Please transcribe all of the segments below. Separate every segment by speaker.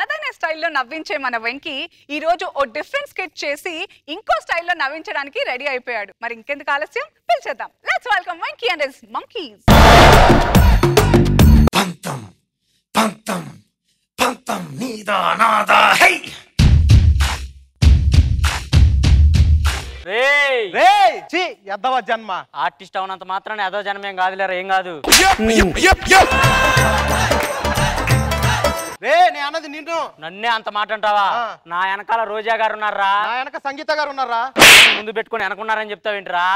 Speaker 1: తనదైన స్టైల్లో నవ్వించే మన వెంకీ ఈ రోజు ఓ డిఫరెంట్ స్కెచ్ చేసి ఇంకో స్టైల్లో నవ్వించడానికి రెడీ అయిపోయాడు మరి ఇంకెందుకు ఆలస్యం పిలిచేద్దాం let's welcome Venky and his monkeys
Speaker 2: పంతం పంతం పంతం నీదా నాదా హై
Speaker 3: రేయ్
Speaker 4: రే చి ఎద్దవ జన్మ
Speaker 3: ఆర్టిస్ట్ అవునంత మాత్రాన ఏదో జనమేం కాదులేరా ఏం కాదు
Speaker 4: రే నేను అన్నది నిన్ను
Speaker 3: నన్నే అంత మాట అంటావా
Speaker 4: ఆ.
Speaker 3: నా వెనకాల రోజా గారు ఉన్నారా
Speaker 4: నా వెనక సంగీత గారు ఉన్నారా
Speaker 3: ముందు పెట్టుకొని వెనకున్నారని చెప్తావేంట్రా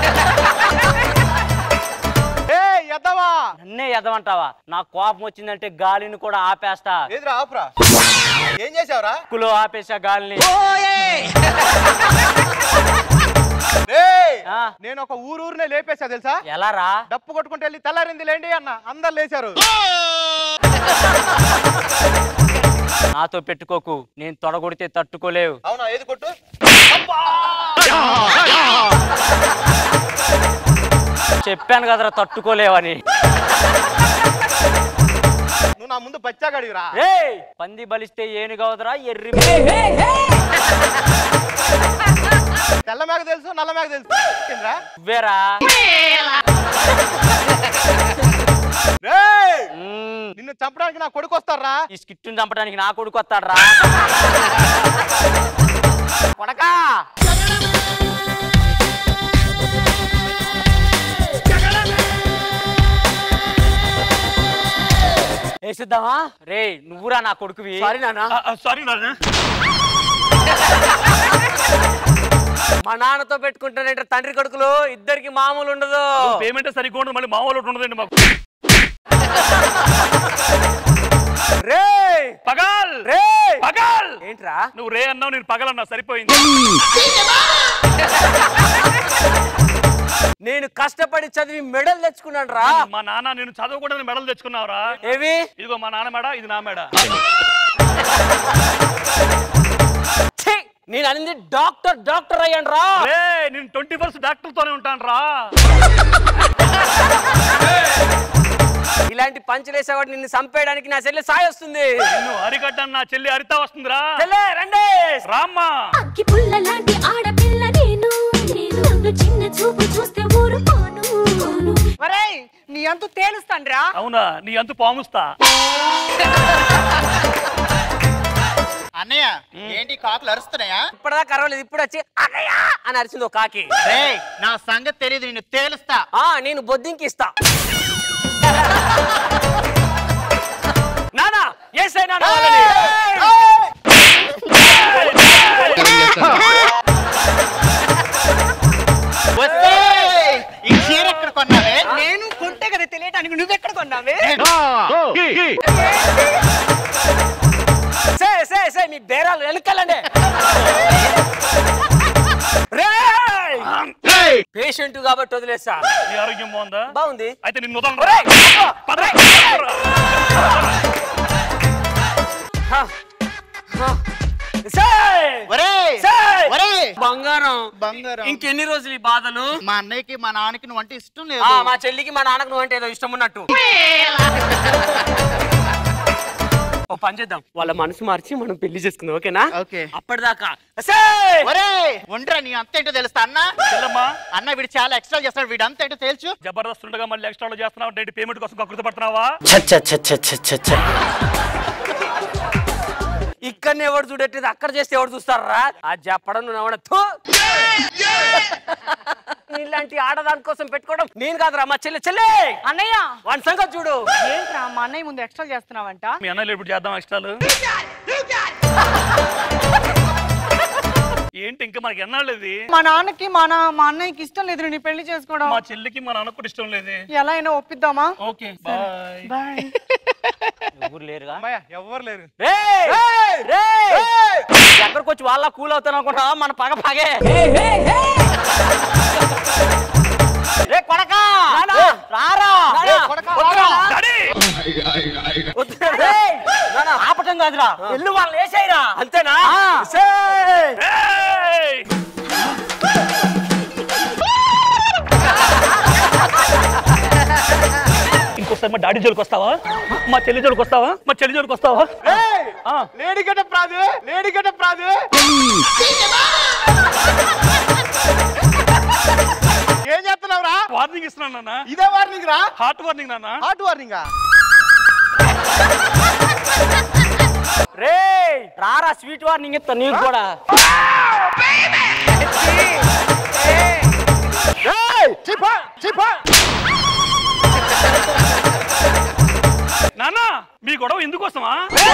Speaker 4: ఏ ఎద్దవా
Speaker 3: నన్నే ఎదవంటావా నా కోపం వచ్చిందంటే గాలిని కూడా ఆపేస్తా
Speaker 4: ఏదిరా ఆపురా ఏం చేసావురా
Speaker 3: కులో ఆపేసా గాలిని
Speaker 4: రే
Speaker 3: ఆ.
Speaker 4: నేను ఒక ఊరూరునే లేపేసా తెలుసా
Speaker 3: ఎలారా
Speaker 4: డప్పు కొట్టుకుంటూ వెళ్ళి తెల్లారింది లేండి అన్న అందరు లేచారు
Speaker 3: నాతో పెట్టుకోకు నేను తొడగొడితే తట్టుకోలేవు
Speaker 4: అవునా ఏది కొట్టు
Speaker 3: చెప్పాను కదరా తట్టుకోలేవని
Speaker 4: నువ్వు నా ముందు బచ్చాగడివిరా
Speaker 3: రే పంది బలిస్తే ఏనుగవదరా ఎర్రి
Speaker 4: తెల్ల మేక తెలుసు నల్ల మేక తెలుసు కిందరా
Speaker 3: నువ్వేరా
Speaker 4: రేయ్!
Speaker 3: మ్మ్.
Speaker 4: నిన్ను చంపడానికి నా కొడుకు వస్తారా
Speaker 3: ఈ స్కిట్టుని చంపడానికి నా కొడుకు వస్తాడ్రా కొడకా వేసిద్దామా రే నువ్వురా నా కొడుకువి సారీ నాన్న
Speaker 2: సారీ నాన్న
Speaker 3: మా నాన్నతో పెట్టుకుంటానంటే తండ్రి కొడుకులు ఇద్దరికి మామూలు ఉండదు
Speaker 2: పేమెంట్ సరిగ్గా ఉండదు మళ్ళీ మామూలు ఒకటి ఉండదండి మాకు
Speaker 3: రే
Speaker 2: పగాల్
Speaker 3: రే
Speaker 2: పగాల్
Speaker 3: ఏంట్రా
Speaker 2: నువ్వు రే అన్నావు నేను పగలన్నా సరిపోయింది
Speaker 3: నేను కష్టపడి చదివి మెడల్ తెచ్చుకున్నాను రా
Speaker 2: మా నాన్న నేను చదవకూడదని మెడలు తెచ్చుకున్నావురా
Speaker 3: ఏవి
Speaker 2: ఇదిగో మా నాన్న మెడ ఇది నా మెడ
Speaker 3: ఛీ! నేను అనింది డాక్టర్ డాక్టర్ అయ్యాను రా
Speaker 2: రే నేను ట్వంటీ ఫస్ట్ డాక్టర్ తోనే ఉంటాను రా
Speaker 3: ఇలాంటి పంచలేసేవాడు నిన్ను చంపేయడానికి నా చెల్లె సాయి వస్తుంది
Speaker 2: నిన్ను అరిగడ్డాను నా చెల్లి అరితా వస్తుందిరా
Speaker 3: చెల్లె రండి
Speaker 2: రామ్మా
Speaker 5: అగ్గి పుల్ల లాంటి ఆడపిల్ల నేను నేను నన్ను చిన్న చూపు చూస్తే ఊరుకోను
Speaker 1: మరేయ్ నీ అంతు తేలుస్తాండ్రా
Speaker 2: అవునా నీ అంతు పాముస్తా
Speaker 6: అన్నయ్య ఏంటి కాకులు అరుస్తున్నాయా
Speaker 3: ఇప్పటిదాకా అరవలేదు ఇప్పుడు వచ్చి అన్నయ్య అని అరిచింది ఒక కాకి
Speaker 6: రేయ్ నా సంగతి తెలియదు నిన్ను తేలుస్తా
Speaker 3: ఆ నేను బొద్దింకి ఇస్తా నానా ఏసై నాన్న వాళ్ళని.
Speaker 6: వస్తే ఈ చీర ఎక్కడ కొన్నావే
Speaker 1: నేను కొంటే కదా తెలియటానికి నువ్వెక్కడ కొన్నావే
Speaker 3: సే సే సే మీ బేరాలు వెనకాలండి పేషెంట్ కాబట్టి వదిలేసా
Speaker 2: నీ ఆరోగ్యం బాగుందా
Speaker 3: బాగుంది
Speaker 2: అయితే నిన్ను వదలను
Speaker 3: ఒరేయ్,
Speaker 2: రా. పద.
Speaker 3: హ, హ. సేయ్!
Speaker 6: ఒరేయ్
Speaker 3: సేయ్!
Speaker 6: ఒరేయ్
Speaker 3: బంగారం
Speaker 6: బంగారం
Speaker 3: ఇంకెన్ని రోజులు ఈ బాధలు
Speaker 6: మా అన్నయ్యకి మా నాన్నకి నువ్వు అంటే ఇష్టం
Speaker 3: ఆ,
Speaker 6: లేదు
Speaker 3: మా చెల్లికి మా నాన్నకు నువ్వు అంటే ఏదో ఇష్టం ఉన్నట్టు ఓ పని చేద్దాం వాళ్ళ మనసు మార్చి మనం పెళ్లి చేసుకుందాం ఓకేనా
Speaker 6: ఓకే
Speaker 3: అప్పటిదాకా సేయ్!
Speaker 6: ఒరేయ్ ఉండరా నీ అంత ఏంటో తెలుస్తా అన్న
Speaker 2: చెల్లమ్మా
Speaker 6: అన్న వీడు చాలా ఎక్స్ట్రా చేస్తాడు వీడు అంత ఏంటో తెలుసు
Speaker 2: జబర్దస్త్ ఉండగా మళ్ళీ ఎక్స్ట్రాలో చేస్తున్నావు డైట్ పేమెంట్ కోసం కకృతి పడుతున్నావా
Speaker 3: ఇక్కడ ఎవడు చూడట్లేదు అక్కడ చేస్తే ఎవడు చూస్తారా అది చెప్పడం నువ్వు నవ్వడం థూ! ఇలాంటి ఆడదాని కోసం పెట్టుకోవడం నేను కాదురా మా చెల్లె చెల్లె
Speaker 1: అన్నయ్య
Speaker 3: వాడి సంగతి చూడు
Speaker 1: ఏంట్రా మా అన్నయ్య ముందు ఎక్స్ట్రా చేస్తున్నావంట
Speaker 2: మీ అన్నయ్యలు ఇప్పుడు చేద్దాం ఎక్స్ట్రాలు ఏంటి ఇంకా మనకి ఎన్నాళ్ళు ఇది
Speaker 1: మా నాన్నకి మా నా మా అన్నయ్యకి ఇష్టం లేదు నీ పెళ్లి చేసుకోవడం
Speaker 2: మా చెల్లికి మా నాన్నకు కూడా ఇష్టం లేదు
Speaker 1: ఎలా అయినా ఒప్పిద్దామా
Speaker 2: ఓకే బాయ్
Speaker 1: బాయ్
Speaker 3: ఎవరు లేరుగా
Speaker 4: అమ్మాయ ఎవ్వరు లేరు
Speaker 3: రేయ్! రేయ్! ఎక్కడికి వచ్చి వాళ్ళ కూల్ అవుతాను అనుకుంటా మన పగ పగే రే కొడకా రారా వద్దురా.
Speaker 2: డాడీ!
Speaker 3: వద్దురా. రేయ్! ఆపటం కాదురా ఎల్లు వాళ్ళు వేసేయరా అంతేనా సేయ్!
Speaker 2: ఏయ్! ఒకసారి మా డాడీ జోలికి వస్తావా మా చెల్లి జోలికి వస్తావా మా చెల్లి జోలికి వస్తావా
Speaker 4: ఏయ్!
Speaker 2: ఆ.
Speaker 4: లేడీ గెటప్ రాదు లేడీ గెటప్ రాదు ఏం చేస్తున్నావురా
Speaker 2: వార్నింగ్ ఇస్తున్నాను నాన్న
Speaker 4: ఇదే వార్నింగ్ రా
Speaker 2: హార్ట్ వార్నింగ్ నాన్న
Speaker 4: హార్ట్ వార్నింగ్
Speaker 3: రే రారా స్వీట్ వార్నింగ్ ఇస్తా నీకు కూడా
Speaker 2: నాన్న మీ గొడవ ఎందుకు వస్తావా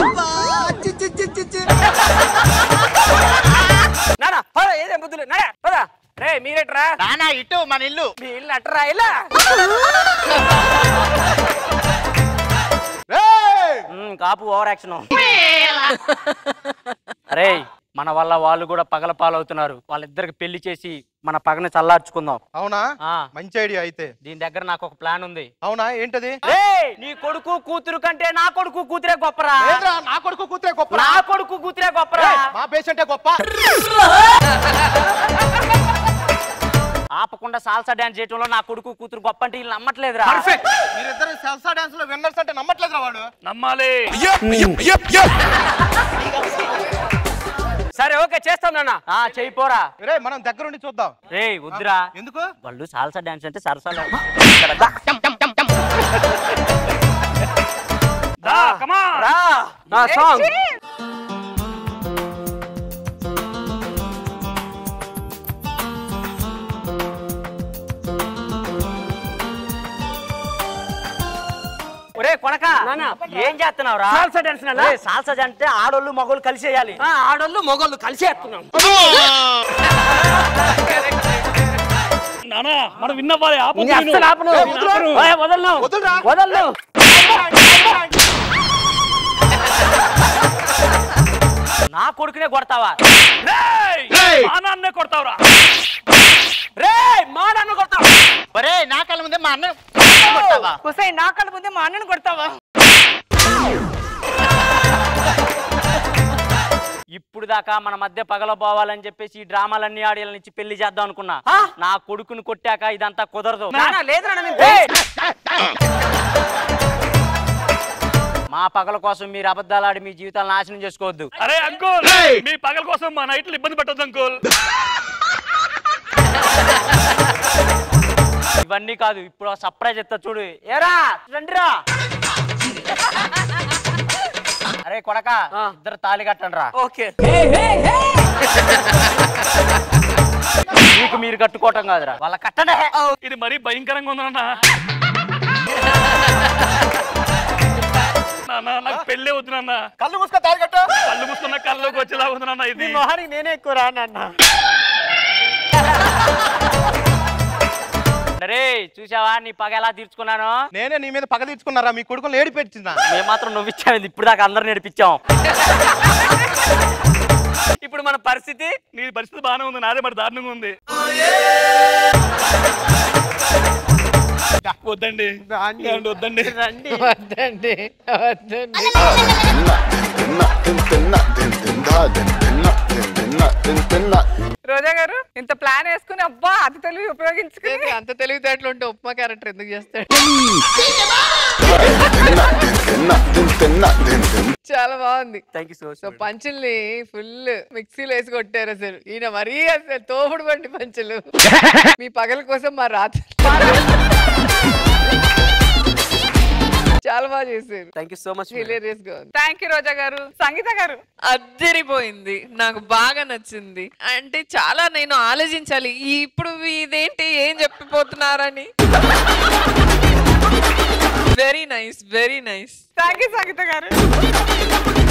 Speaker 3: నానా పద ఏదే బుద్ధులు నడే పద రే మీరేట్రా
Speaker 6: నానా ఇటు మన ఇల్లు
Speaker 3: మీ ఇల్లు అట్టరా ఇలా ఉమ్, కాపు ఓవర్ యాక్షన్ అరే మన వల్ల వాళ్ళు కూడా పగల పాలవుతున్నారు వాళ్ళిద్దరికి పెళ్లి చేసి మన పగని చల్లార్చుకుందాం
Speaker 4: అవునా
Speaker 3: ఆ.
Speaker 4: మంచి ఐడియా అయితే
Speaker 3: దీని దగ్గర నాకు ఒక ప్లాన్ ఉంది
Speaker 4: అవునా ఏంటది
Speaker 3: రేయ్, నీ కొడుకు కూతురు కంటే నా కొడుకు కూతురే గొప్పరా
Speaker 4: లేదురా, నా కొడుకు కూతురే గొప్ప
Speaker 3: నా కొడుకు కూతురే గొప్పరా
Speaker 4: మా పేషెంటే గొప్ప
Speaker 3: ఆపకుండా సాల్సా డాన్స్ చేయటంలో నా కొడుకు కూతురు గొప్ప అంటే వీళ్ళు నమ్మట్లేదురా
Speaker 4: మీరిద్దరు సెల్సా డాన్స్ లో విన్నర్స్ అంటే నమ్మట్లేదురా వాడు
Speaker 2: నమ్మాలి
Speaker 3: సరే ఓకే చేస్తాం నాన్న ఆ చెయ్యిపోరా
Speaker 4: రే మనం దగ్గరుండి చూద్దాం
Speaker 3: రే వద్దురా
Speaker 4: ఎందుకు
Speaker 3: వాళ్ళు సాల్సా డాన్స్ అంటే సరసాలు
Speaker 2: దా కమా
Speaker 3: రా నా సాంగ్ ఒరే కొనక ఏం చేస్తున్నావురా సాల్సా డాన్స్ సాల్సా అంటే ఆడోళ్ళు మగోళ్ళు కలిసి చేయాలి ఆడోళ్ళు మగోళ్ళు కలిసి చేస్తున్నాం
Speaker 2: నానా మనం విన్నవ్వాలి ఆపు
Speaker 3: నీ అస్సలు ఆపను.
Speaker 4: ఏ, వదలు.
Speaker 3: ఓయ్, వదలను
Speaker 4: వదలురా.
Speaker 3: వదలను నా కొడుకునే కొడతావా
Speaker 2: రేయ్! మా నాన్నే కొడతావురా
Speaker 3: రే మా నాన్న కొడతావా
Speaker 6: ఒరే నా కళ్ళ ముందే మా అన్న కొట్టావా
Speaker 1: హుసైన్ నా కళ్ళ ముందే మా అన్నను కొడతావా
Speaker 3: ఇప్పుడు దాకా మన మధ్య పగలబోవాలని చెప్పేసి ఈ డ్రామాలన్నీ ఆడియల నుంచి పెళ్లి చేద్దాం అనుకున్నా నా కొడుకుని కొట్టాక ఇదంతా కుదరదు ఏయ్! మా పగల కోసం మీరు అబద్ధాలు ఆడి మీ జీవితాలు నాశనం చేసుకోవద్దు
Speaker 2: అరే అంకుల్ మీ పగల కోసం మా నైట్లు ఇబ్బంది పెట్టొద్దు అంకుల్
Speaker 3: ఇవన్నీ కాదు ఇప్పుడు సర్ప్రైజ్ ఎత్తా చూడు ఏరా రండిరా అరే కొడక ఇద్దరు తాళి కట్టండి రా ఓకే మీకు మీరు కట్టుకోవటం కాదురా వాళ్ళ కట్టడే
Speaker 2: ఇది మరీ భయంకరంగా ఉంది నాన్న నాన్న నాకు పెళ్ళే వద్దు నాన్న
Speaker 4: కళ్ళు మూసుకో తాగి కట్టు
Speaker 2: కళ్ళు మూసుకున్న కళ్ళలోకి వచ్చేలా ఉంది నాన్న ఇది
Speaker 3: మొహానికి నేనే ఎక్కువ రానన్నా రే చూసావా నీ పగ ఎలా తీర్చుకున్నాను
Speaker 4: నేనే నీ మీద పగ తీర్చుకున్నారా మీ కొడుకుని లేడి పెట్టిందా
Speaker 3: మేము మాత్రం నువ్వు ఇచ్చావు ఇప్పుడు దాకా అందరు నేర్పించాం ఇప్పుడు మన పరిస్థితి
Speaker 2: నీ పరిస్థితి బాగానే ఉంది నాదే మరి దారుణంగా ఉంది వద్దండి ఏమండి, వద్దండి
Speaker 3: రండి
Speaker 1: రోజా గారు ఇంత ప్లాన్ వేసుకుని అబ్బా అది తెలివి ఉపయోగించుకుని
Speaker 7: అంత తెలివితేటలు ఉంటే ఉప్మా క్యారెక్టర్ ఎందుకు చేస్తాడు చాలా బాగుంది
Speaker 3: థ్యాంక్ యూ సో
Speaker 7: సో పంచుల్ని ఫుల్ మిక్సీలో వేసి కొట్టారు అసలు ఈయన మరీ అసలు తోపుడు బండి పంచులు మీ పగల కోసం మా రాత్రి చాలా బాగా చేశారు
Speaker 3: thank you so much
Speaker 7: hilarious గా ఉంది
Speaker 1: థ్యాంక్ యూ రోజా గారు సంగీత గారు
Speaker 7: అద్దరిపోయింది నాకు బాగా నచ్చింది అంటే చాలా నేను ఆలోచించాలి ఈ ఇప్పుడు ఇదేంటి ఏం చెప్పిపోతున్నారని very nice very nice
Speaker 1: thank you Sangeetha గారు